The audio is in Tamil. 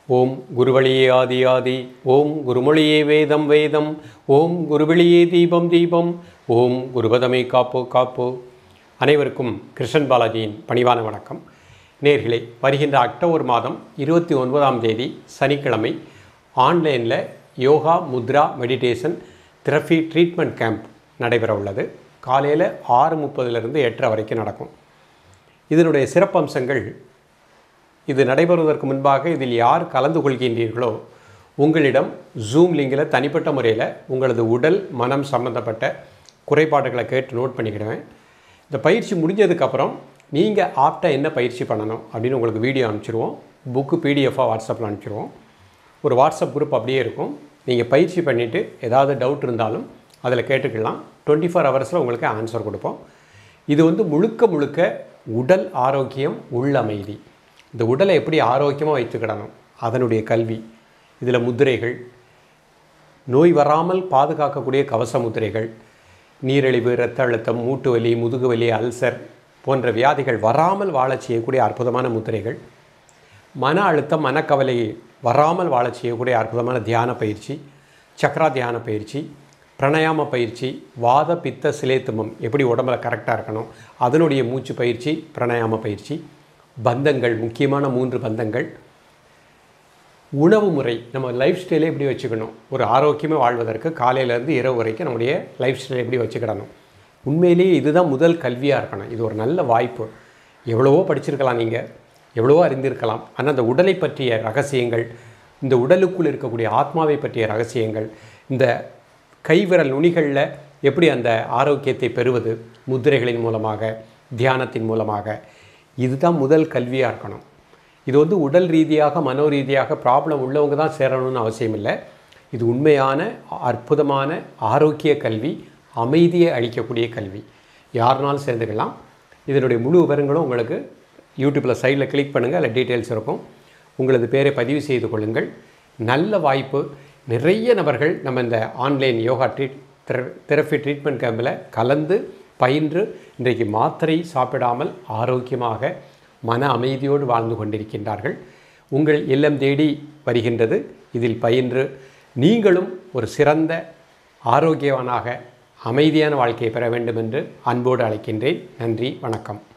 ஓம் குருவழியே ஆதி ஆதி ஓம் குருமொழியே வேதம் வேதம் ஓம் குருவெளியே தீபம் தீபம் ஓம் குருபதமை காப்போ காப்போ அனைவருக்கும் கிருஷ்ணன் பாலாஜியின் பணிவான வணக்கம் நேர்களே வருகின்ற அக்டோபர் மாதம் இருபத்தி ஒன்பதாம் தேதி சனிக்கிழமை ஆன்லைனில் yoga mudra meditation therapy treatment camp நடைபெற உள்ளது காலையில் ஆறு முப்பதுலேருந்து எட்டரை வரைக்கும் நடக்கும் இதனுடைய சிறப்பம்சங்கள் இது நடைபெறுவதற்கு முன்பாக இதில் யார் கலந்து கொள்கின்றீர்களோ உங்களிடம் ஜூம் லிங்கில் தனிப்பட்ட முறையில் உங்களது உடல் மனம் சம்பந்தப்பட்ட குறைபாடுகளை கேட்டு நோட் பண்ணிக்கிடுவேன் இந்த பயிற்சி முடிஞ்சதுக்கப்புறம் நீங்கள் ஆப்டாக என்ன பயிற்சி பண்ணணும் அப்படின்னு உங்களுக்கு வீடியோ அனுப்பிச்சிருவோம் புக்கு பிடிஎஃபாக வாட்ஸ்அப்பில் அனுப்பிச்சிருவோம் ஒரு வாட்ஸ்அப் குரூப் அப்படியே இருக்கும் நீங்கள் பயிற்சி பண்ணிவிட்டு ஏதாவது டவுட் இருந்தாலும் அதில் கேட்டுக்கலாம் டுவெண்ட்டி ஃபோர் ஹவர்ஸில் உங்களுக்கு ஆன்சர் கொடுப்போம் இது வந்து முழுக்க முழுக்க உடல் ஆரோக்கியம் உள்ளமைதி இந்த உடலை எப்படி ஆரோக்கியமாக வைத்துக்கிடணும் அதனுடைய கல்வி இதில் முத்திரைகள் நோய் வராமல் பாதுகாக்கக்கூடிய கவச முத்திரைகள் நீரிழிவு இரத்த அழுத்தம் மூட்டு வலி முதுகு வலி அல்சர் போன்ற வியாதிகள் வராமல் வாழச் செய்யக்கூடிய அற்புதமான முத்திரைகள் மன அழுத்தம் மனக்கவலை வராமல் வாழச் செய்யக்கூடிய அற்புதமான தியான பயிற்சி சக்ரா தியான பயிற்சி பிரணயாம பயிற்சி வாத பித்த சிலேத்துமம் எப்படி உடம்புல கரெக்டாக இருக்கணும் அதனுடைய மூச்சு பயிற்சி பிரணயாம பயிற்சி பந்தங்கள் முக்கியமான மூன்று பந்தங்கள் உணவு முறை நம்ம லைஃப் ஸ்டைலே எப்படி வச்சுக்கணும் ஒரு ஆரோக்கியமாக வாழ்வதற்கு காலையிலேருந்து இரவு வரைக்கும் நம்முடைய லைஃப் ஸ்டைலை எப்படி வச்சுக்கிடணும் உண்மையிலேயே இதுதான் முதல் கல்வியாக இருக்கணும் இது ஒரு நல்ல வாய்ப்பு எவ்வளவோ படிச்சிருக்கலாம் நீங்கள் எவ்வளவோ அறிந்திருக்கலாம் ஆனால் அந்த உடலை பற்றிய ரகசியங்கள் இந்த உடலுக்குள் இருக்கக்கூடிய ஆத்மாவை பற்றிய ரகசியங்கள் இந்த கைவிரல் நுனிகளில் எப்படி அந்த ஆரோக்கியத்தை பெறுவது முத்திரைகளின் மூலமாக தியானத்தின் மூலமாக இதுதான் முதல் கல்வியாக இருக்கணும் இது வந்து உடல் ரீதியாக மனோ ரீதியாக ப்ராப்ளம் உள்ளவங்க தான் சேரணும்னு அவசியம் இல்லை இது உண்மையான அற்புதமான ஆரோக்கிய கல்வி அமைதியை அளிக்கக்கூடிய கல்வி யாருனாலும் சேர்ந்துக்கலாம் இதனுடைய முழு விவரங்களும் உங்களுக்கு யூடியூப்பில் சைடில் கிளிக் பண்ணுங்கள் அதில் டீட்டெயில்ஸ் இருக்கும் உங்களது பேரை பதிவு செய்து கொள்ளுங்கள் நல்ல வாய்ப்பு நிறைய நபர்கள் நம்ம இந்த online yoga treat therapy treatment கேம்பில் கலந்து பயின்று இன்றைக்கு மாத்திரை சாப்பிடாமல் ஆரோக்கியமாக மன அமைதியோடு வாழ்ந்து கொண்டிருக்கின்றார்கள் உங்கள் இல்லம் தேடி வருகின்றது இதில் பயின்று நீங்களும் ஒரு சிறந்த ஆரோக்கியவானாக அமைதியான வாழ்க்கையை பெற வேண்டும் என்று அன்போடு அழைக்கின்றேன் நன்றி வணக்கம்